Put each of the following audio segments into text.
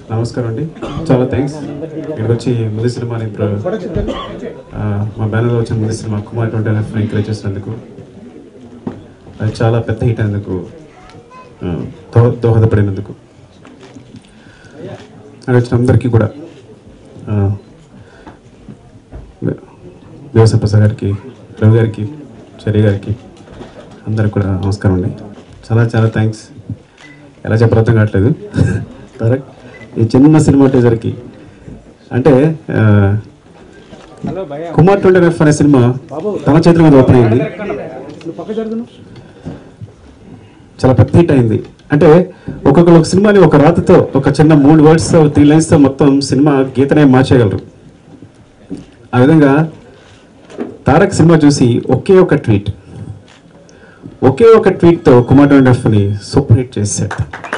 నమస్కారం అండి చాలా థ్యాంక్స్ ఇక్కడికి వచ్చి ముందు సినిమాని ప్ర- ఆ, మా బ్యానర్లో వచ్చిన ముందు సినిమా కుమార్ ట్వంటీ ఎఫ్ ఎంకరేజ్ చేసినందుకు అది చాలా పెద్ద హిట్ అయినందుకు ఆ, దో- దోహదపడినందుకు అక్కడ వచ్చిన అందరికీ కూడా ఆ, దేవస ప్రసాద్ గారికి రవి గారికి చర్య గారికి అందరికి కూడా నమస్కారం అండి చాలా చాలా థ్యాంక్స్ ఎలా చెప్పాలో అర్థం కావట్లేదు తారక్ ఈ చిన్న సినిమా టీజర్కి అంటే ఆ, కుమార్ ట్వంటీ ఎఫ్ అనే సినిమా తన చేతుల మీద ఓపెన్ అయింది చాలా పెద్ద హిట్ అయింది అంటే ఒక్కొక్కరు ఒక సినిమాని ఒక రాతతో ఒక చిన్న మూడు వర్డ్స్ త్రీ లైన్స్తో మొత్తం సినిమా గీతనే మార్చేయగలరు ఆ విధంగా తారక్ సినిమా చూసి ఒకే ఒక ట్వీట్ ఒకే ఒక ట్వీట్తో కుమార్ ట్వంటీ ఎఫ్ని సూపర్ హిట్ చేశాడు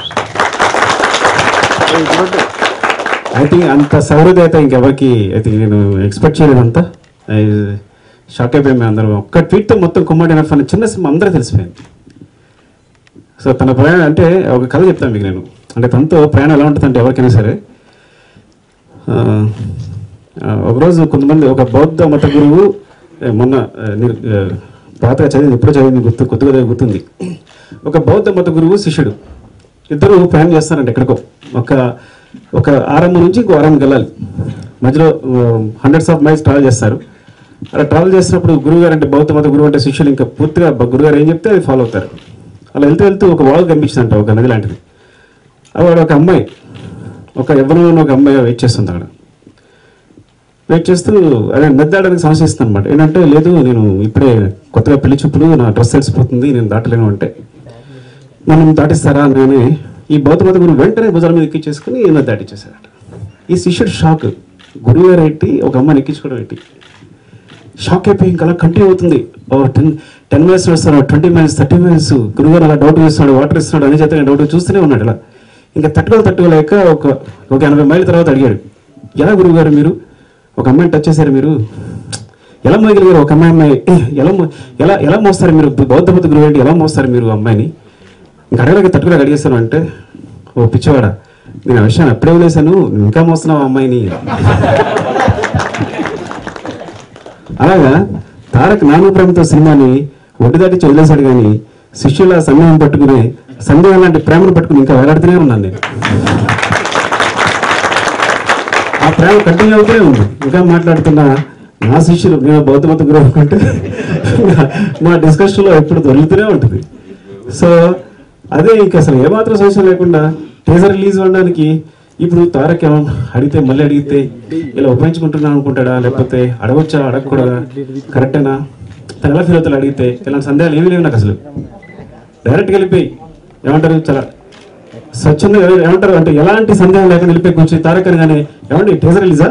ఐ థింక్ అంత సౌహృదయత ఇంకెవరికి ఐ థింక్ నేను ఎక్స్పెక్ట్ చేయలేదు అంతా షాక్ అయిపోయాం మేము అందరం ఒక్క ట్వీట్తో మొత్తం కుమార్ ఎనఫ్ అనే చిన్న సినిమా అందరూ తెలిసిపోయింది సో తన ప్రయాణం అంటే ఒక కథ చెప్తాను మీకు నేను అంటే తనతో ప్రయాణం ఎలా ఉంటుందంటే ఎవరికైనా సరే ఆ, ఆ, ఒకరోజు కొంతమంది ఒక బౌద్ధ మత గురువు ఏ, మొన్న ఆ, నిర్- ఆ, పాతగా చదివింది ఎప్పుడు చదివింది గుర్తు కొద్దిగా గుర్తుంది ఒక బౌద్ధ మత గురువు శిష్యుడు ఇద్దరు ప్రయాణం చేస్తారంట ఎక్కడికో ఒక ఒక ఆరంభం నుంచి ఇంకో ఆరంభం వెళ్ళాలి మధ్యలో హండ్రెడ్స్ ఆఫ్ మైల్స్ ట్రావెల్ చేస్తారు అలా ట్రావెల్ చేసినప్పుడు గురువు గారు అంటే బౌద్ధ మత గురువు అంటే శిష్యులు ఇంకా పూర్తిగా బ- గురుగారు ఏం చెప్తే అది ఫాలో అవుతారు అలా వెళ్తూ వెళ్తూ ఒక వాగు కనిపించిందంట ఒక నది లాంటిది అప్పుడు ఒక అమ్మాయి ఒక ఎవరిలో ఒక అమ్మాయి వెయిట్ చేస్తుంది అక్కడ వెయిట్ చేస్తూ అదే నద్దాడడానికి సమస్య ఇస్తుంది అనమాట ఏంటంటే లేదు నేను ఇప్పుడే కొత్తగా పెళ్లి చూపులు నా డ్రెస్ తెలిసిపోతుంది నేను దాటలేను అంటే మనం దాటిస్తారా అని ఈ బౌద్ధ మత గురువు వెంటనే భుజాల మీద ఎక్కించేసుకుని ఈయన దాటిచ్చేసారట ఈ శిష్యుడు షాక్ గురువు గారు ఏంటి ఒక అమ్మాయిని ఎక్కించుకోవడం ఏంటి షాక్ అయిపోయి ఇంకా అలా కంటిన్యూ అవుతుంది ఓ టెన్ టెన్ మినిట్స్ వస్తారు ట్వంటీ మినిట్స్ థర్టీ మినిట్స్ గురుగారు అలా డౌట్ ఇస్తున్నాడు వాటర్ ఇస్తున్నాడు అని చేత డౌట్ చూస్తూనే ఉన్నాడు ఇలా ఇంకా తట్టుకోలు తట్టుకోలేక ఒక ఒక ఎనభై మైళ్ళ తర్వాత అడిగాడు ఎలా గురువుగారు మీరు ఒక అమ్మాయిని టచ్ చేశారు మీరు ఎలా మోయగలిగారు ఒక అమ్మాయి అమ్మాయి ఎలా మో- ఎలా ఎలా మోస్తారు మీరు బౌద్ధ బుద్ధ గురువు ఏంటి ఎలా మోస్తారు మీరు ఆ అమ్మాయిని ఇంకా అడగలేక తట్టుకోలేక అడిగేస్తాను అంటే ఓ పిచ్చివాడా నేను ఆ విషయాన్ని అప్పుడే వదిలేశాను నువ్వు ఇంకా మోస్తున్నావు ఆ అమ్మాయిని అలాగా తారక్ నాను ప్రేమతో సినిమాని ఒడ్డు దాటి వదిలేశాడు కానీ శిష్యుల సందేహం పట్టుకుని సందేహం లాంటి ప్రేమను పట్టుకుని ఇంకా వేలాడుతూనే ఉన్నాను నేను ఆ ప్రేమ కంటిన్యూ అవుతూనే ఉంది ఇంకా మాట్లాడుతున్న నా శిష్యులు నేను బౌద్ధ మత గురువు అనుకుంటే మా డిస్కషన్లో ఎప్పుడు దొరుకుతూనే ఉంటుంది సో అదే ఇంకా అసలు ఏమాత్రం సమస్య లేకుండా టీజర్ రిలీజ్ అవ్వడానికి ఇప్పుడు తారక్ ఏమో అడిగితే మళ్ళీ అడిగితే ఇలా ఉపయోగించుకుంటున్నాను అనుకుంటాడా లేకపోతే అడగొచ్చా అడగకూడదా కరెక్టేనా తను ఎలా ఫీల్ అవుతాడు అడిగితే ఇలాంటి సందేహాలు ఏమీ లేవు నాకు అసలు డైరెక్ట్గా వెళ్ళిపోయి ఏమంటారు చాలా స్వచ్ఛంగా ఏమంటారు అంటే ఎలాంటి సందేహం లేకుండా వెళ్ళిపోయి కూర్చొని తారక్ అనగానే ఏమండి టీజర్ రిలీజా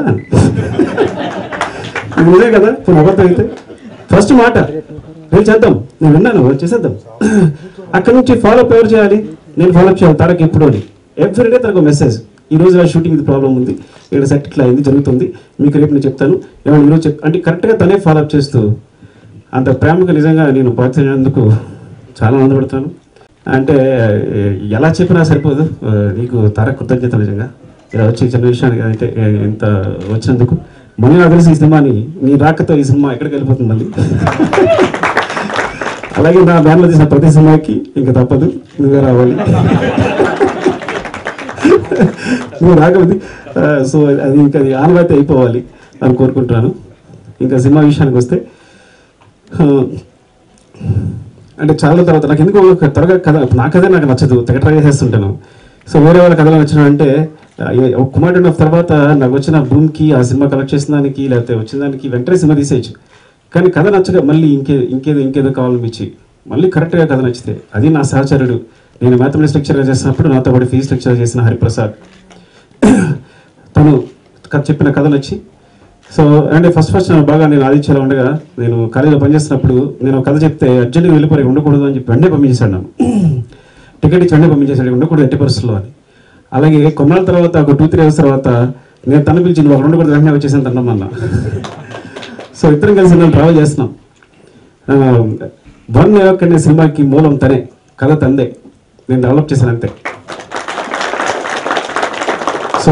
ఇది నిజే కదా ఇప్పుడు అబద్ధం అయితే ఫస్ట్ మాట నేను చేద్దాం నేను విన్నాను చేసేద్దాం అక్కడ నుంచి ఫాలోఅప్ ఎవరు చేయాలి నేను ఫాలోఅప్ చేయాలి తారక్ ఎప్పుడు అని ఎవ్రీడే తనకు మెసేజ్ ఈ రోజు ఆ షూటింగ్ ఇది ప్రాబ్లం ఉంది ఇక్కడ సెట్ ఇట్లా అయింది జరుగుతుంది మీకు రేపు నేను చెప్తాను ఏమైనా ఈరోజు చెప్ అంటే కరెక్ట్గా తనే ఫాలోఅప్ చేస్తూ అంత ప్రేమకు నిజంగా నేను పాల్చేందుకు చాలా ఆనందపడతాను అంటే ఎలా చెప్పినా సరిపోదు ఆ, నీకు తారక్ కృతజ్ఞత నిజంగా ఇలా వచ్చి చిన్న విషయానికి అయితే ఏ, ఇంత వచ్చినందుకు మళ్ళీ నాకు తెలిసి ఈ సినిమాని నీ రాకతో ఈ సినిమా ఎక్కడికి వెళ్ళిపోతుంది మళ్ళీ అలాగే నా బ్యాన్లో తీసిన ప్రతి సినిమాకి ఇంకా తప్పదు నువ్వే రావాలి నువ్వు రాకపోతే సో అది ఇంకా అది ఆనవాయితీ అయిపోవాలి అని కోరుకుంటున్నాను ఇంకా సినిమా విషయానికి వస్తే ఆ, అంటే చాలా తర్వాత నాకు ఎందుకో ఒక త్వరగా కథ నా కథ నాకు నచ్చదు తెగ ట్రై చేస్తుంటాను సో వేరే వాళ్ళ కథలు నచ్చిన అంటే ఆ, ఏ- ఒక కుమార్ ఆఫ్ తర్వాత నాకు వచ్చిన భూమికి ఆ సినిమా కలెక్ట్ చేసిన దానికి లేకపోతే వచ్చిన దానికి వెంటనే సినిమా తీసేయచ్చు కానీ కథ నచ్చక మళ్ళీ ఇంకే ఇంకేదో ఇంకేదో కావాలనిపించి మళ్ళీ కరెక్ట్గా కథ నచ్చితే అది నా సహచరుడు నేను మ్యాథమెటిక్స్ లెక్చర్ చేసినప్పుడు నాతో పాటు ఫీజు లెక్చర్ చేసిన హరిప్రసాద్ తను కథ చెప్పిన కథ నచ్చి సో అంటే ఫస్ట్ ఫస్ట్ నేను బాగా నేను ఆదిత్యలో ఉండగా నేను కాలేజీలో పనిచేస్తున్నప్పుడు నేను ఒక కథ చెప్తే అర్జెంట్గా వెళ్ళిపోయి ఉండకూడదు అని చెప్పి వెంటనే పంపించేశాడు నన్ను టికెట్ ఇచ్చి వెంటనే పంపించేశాడు ఉండకూడదు ఎట్టి పరిస్థితుల్లో అని అలాగే కొన్నాళ్ళ తర్వాత ఒక టూ త్రీ అవర్స్ తర్వాత నేను తను పిలిచి నువ్వు అక్కడ ఉండకూడదు వెంటనే వచ్చేసాను తన్నమన్నా సో ఇద్దరం కలిసి నేను ట్రావెల్ చేస్తున్నాం వన్ అనే సినిమాకి మూలం తనే కథ తందే నేను డెవలప్ చేశాను అంతే సో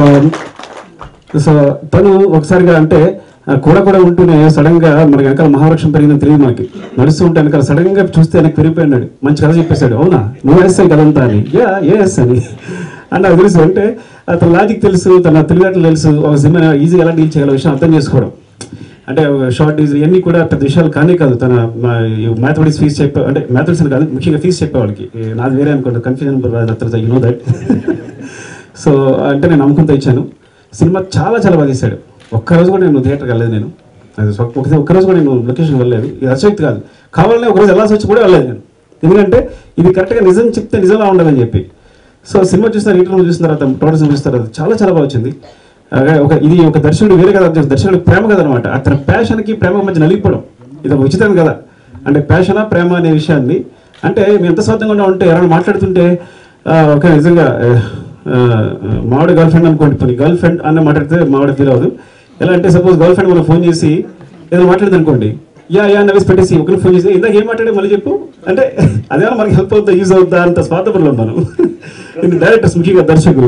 సో తను ఒకసారిగా అంటే ఆ, కూడా కూడా ఉంటూనే సడన్ గా మనకి వెనకాల మహావృక్షం పెరిగిందని తెలియదు మనకి నడుస్తూ ఉంటే వెనకాల సడన్ గా చూస్తే వెనక్కి పెరిగిపోయినాడు మంచి కథ చెప్పేశాడు అవునా నువ్వు వేస్తావు కదంతా అని యా ఎస్ అని అని నాకు తెలుసు అంటే అతని లాజిక్ తెలుసు తన తెలివితేటలు తెలుసు ఒక సినిమా ఈజీగా ఎలా డీల్ చేయాలో విషయం అర్థం చేసుకోవడం అంటే షార్ట్ ఈజ్ ఇవన్నీ కూడా పెద్ద విషయాలు కానీ కాదు తన మ్యాథమెటిక్స్ ఫీజ్ చెప్పే అంటే మ్యాథమెటిక్స్ అని కాదు ముఖ్యంగా ఫీజ్ చెప్పేవాళ్ళకి ఈ నాది వేరే అనుకోండి confusion you know that so అంటే నేను నమ్మకంతో ఇచ్చాను సినిమా చాలా చాలా బాగా తీశాడు ఒక్కరోజు కూడా నేను థియేటర్కి వెళ్ళలేదు నేను అది ఒక్క- ఒక- ఒక్కరోజు కూడా నేను లొకేషన్ వెళ్ళలేదు ఇది అసక్తి కాదు కావాలని ఒకరోజు వెళ్ళాల్సి వచ్చి కూడా వెళ్ళలేదు నేను ఎందుకంటే ఇది కరెక్ట్గా నిజం చెప్తే నిజంలా ఉండాలని చెప్పి సో సినిమా చూసిన ఇంటర్వ్యూ చూసిన తర్వాత టోటల్ సినిమా చూసిన తర్వాత చాలా చాలా బాగా వచ్చింది అలాగే ఒక ఇది ఒక దర్శకుడు వేరే కదా దర్శకుడు ప్రేమ కథ అనమాట అతని ప్యాషన్కి ప్రేమ మధ్య నలిగిపోవడం ఇది ఒక ఉచితం కదా అంటే ప్యాషనా ప్రేమ అనే విషయాన్ని అంటే మేము ఎంత స్వార్థంగా ఉంటే ఎవరైనా మాట్లాడుతుంటే ఆ, ఒక నిజంగా ఆ, ఆ, మామిడి గర్ల్ ఫ్రెండ్ అనుకోండి పోనీ గర్ల్ ఫ్రెండ్ అన్న మాట్లాడితే మామిడి ఫీల్ అవ్వదు ఎలా అంటే సపోజ్ గర్ల్ ఫ్రెండ్ మనం ఫోన్ చేసి ఏదో మాట్లాడింది అనుకోండి యా యా నవ్వేసి పెట్టేసి ఒకరిని ఫోన్ చేసి ఇందాక ఏం మాట్లాడే మళ్ళీ చెప్పు అంటే అదేమో మనకి హెల్ప్ అవుతుందా యూజ్ అవుతుందా అంత స్వార్థపరులు మనం డైరెక్టర్స్ ముఖ్యంగా దర్శకులు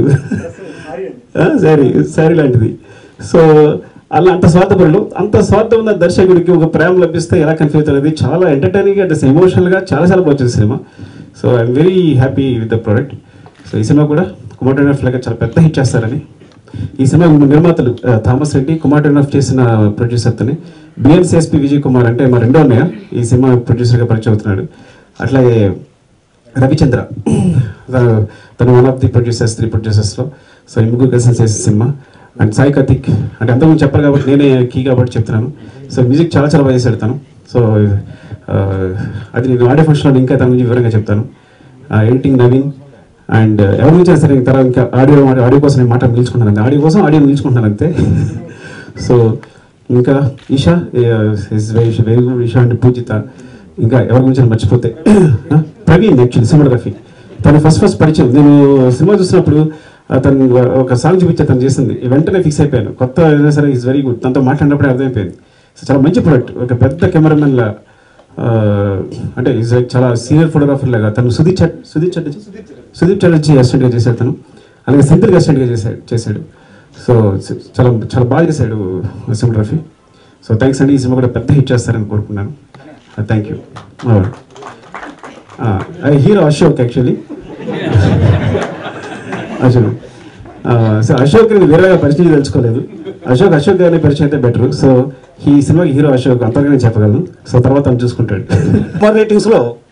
ఆ, శారీ శారీ లాంటిది సో అలా అంత స్వార్థపరులు అంత స్వార్థం ఉన్న దర్శకుడికి ఒక ప్రేమ లభిస్తే ఎలా కన్ఫ్యూజ్ అవుతుంది చాలా ఎంటర్టైనింగ్ అంటే ఎమోషనల్గా చాలా చాలా బాగా వచ్చింది సినిమా so I'm very happy with the product so ఈ సినిమా కూడా కుమార్ టెనఫ్ లాగా చాలా పెద్ద హిట్ చేస్తారని ఈ సినిమా నిర్మాతలు ఆ, థామస్ రెడ్డి కుమార్ టెనఫ్ చేసిన ప్రొడ్యూసర్తోని బిఎన్సిఎస్పి విజయ్ కుమార్ అంటే మా రెండో అన్నయ్య ఈ సినిమా ప్రొడ్యూసర్గా పరిచయం అవుతున్నాడు అట్లాగే రవిచంద్ర తను- తను one of the producers three ప్రొడ్యూసర్స్లో సో ఈ ముగ్గురు కలిసి చేసే సినిమా అండ్ సాయి కార్తిక్ అంటే అంతకుముందు చెప్పారు కాబట్టి నేనే కీ కాబట్టి చెప్తున్నాను సో మ్యూజిక్ చాలా చాలా బాగా చేశాడు తను సో ఆ, అది నేను ఆడియో ఫంక్షన్లో ఇంకా తన గురించి వివరంగా చెప్తాను ఎడిటింగ్ నవీన్ అండ్ ఎవరి నుంచి అయినా సరే తర్వాత ఇంకా ఆడియో ఆడియో కోసం నేను మాట నిలుచుకుంటాను ఆడియో కోసం ఆడియో నిలుచుకుంటాను అంతే సో ఇంకా Esha is very very good Esha అంటే పూజిత ఇంకా ఎవరి గురించి నేను మర్చిపోతే ఆ, ప్రవీణ్ యాక్చువల్లీ సినిమాగ్రఫీ తను ఫస్ట్ ఫస్ట్ పరిచయం నేను సినిమా చూసినప్పుడు ఆ, తను ఒక సాంగ్ చూపించే తను చేసింది వెంటనే ఫిక్స్ అయిపోయాను కొత్త అయినా సరే ఈజ్ వెరీ గుడ్ తనతో మాట్లాడినప్పుడే అర్థమైపోయింది సో చాలా మంచి ప్రొడక్ట్ ఒక పెద్ద కెమెరామెన్ లా ఆ, అంటే ఈజ్ చాలా సీనియర్ ఫోటోగ్రాఫర్ లాగా తను సుదీప్ చట్ సుదీప్ చట్ సుదీప్ చటర్జీ అసిస్టెంట్గా చేశాడు తను అలాగే సెంథిల్గా అసిస్టెంట్గా చేశాడు చేశాడు సో చాలా చాలా బాగా చేశాడు సినిమాగ్రఫీ సో థ్యాంక్స్ అండి ఈ సినిమా కూడా పెద్ద హిట్ చేస్తారని కోరుకున్నాను thank you hero Ashok actually Ashok so Ashok నేను వేరేగా పరిచయం తెలుసుకోలేదు అశోక్ అశోక్ గారిని పరిచయం అయితే బెటర్ సో ఈ సినిమాకి హీరో అశోక్ అంతగా నేను చెప్పగలను సో తర్వాత తను చూసుకుంటాడు సూపర్ రేటింగ్స్లో